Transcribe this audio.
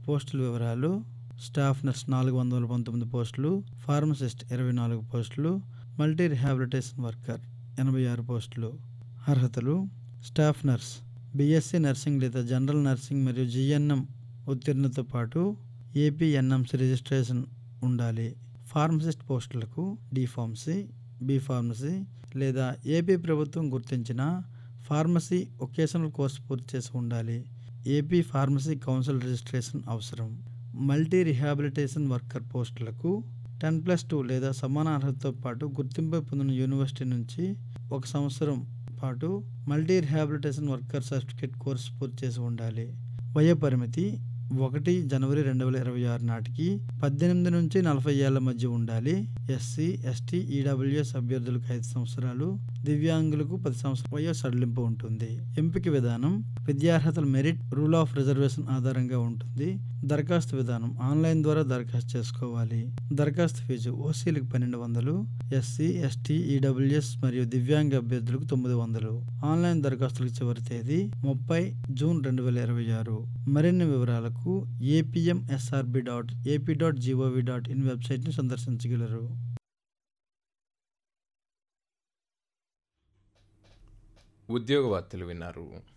పోస్టుల వివరాలు staff nurse నాలుగు వందల పంతొమ్మిది పోస్టులు ఫార్మసిస్ట్ ఇరవై నాలుగు పోస్టులు మల్టీ రిహాబిలిటేషన్ వర్కర్ ఎనభై ఆరు పోస్టులు అర్హతలు స్టాఫ్ నర్స్ బీఎస్సీ నర్సింగ్ లేదా జనరల్ నర్సింగ్ మరియు జిఎన్ఎం ఉత్తీర్ణతో పాటు ఏపీఎన్ఎంసి రిజిస్ట్రేషన్ ఉండాలి ఫార్మసిస్ట్ పోస్టులకు డి ఫార్మసీ బి ఫార్మసీ లేదా ఏపీ ప్రభుత్వం గుర్తించిన ఫార్మసీ ఒకేషనల్ కోర్సు పూర్తి చేసి ఉండాలి ఏపీ ఫార్మసీ కౌన్సిల్ రిజిస్ట్రేషన్ అవసరం మల్టీ రిహాబిలిటేషన్ వర్కర్ పోస్టులకు టెన్ ప్లస్ టూ లేదా సమాన అర్హతతో పాటు గుర్తింపు పొందిన యూనివర్సిటీ నుంచి ఒక సంవత్సరం పాటు multi rehabilitation worker certificate course పూర్తి చేసి ఉండాలి వయో పరిమితి ఒకటి జనవరి రెండు వేల ఇరవై ఆరు నాటికి పద్దెనిమిది నుంచి నలభై ఏళ్ల మధ్య ఉండాలి ఎస్సీ ఎస్టీ ఈడబ్ల్యూఎస్ అభ్యర్థులకు ఐదు సంవత్సరాలు దివ్యాంగులకు పది సంవత్సరాల వయో సడలింపు ఉంటుంది ఎంపిక విధానం విద్యార్హతల మెరిట్ రూల్ ఆఫ్ రిజర్వేషన్ ఆధారంగా ఉంటుంది దరఖాస్తు విధానం ఆన్లైన్ ద్వారా దరఖాస్తు చేసుకోవాలి దరఖాస్తు ఫీజు ఓసీలకు పన్నెండు వందలు ఎస్సీ ఎస్టీ ఈడబ్ల్యూఎస్ మరియు దివ్యాంగ అభ్యర్థులకు తొమ్మిది వందలు ఆన్లైన్ దరఖాస్తులకు చివరి తేదీ ముప్పై జూన్ రెండు వేల ఇరవై ఆరు మరిన్ని వివరాలకు APM SRB dot AP dot GOV dot in వెబ్సైట్ని సందర్శించగలరు ఉద్యోగ వార్తలు విన్నారు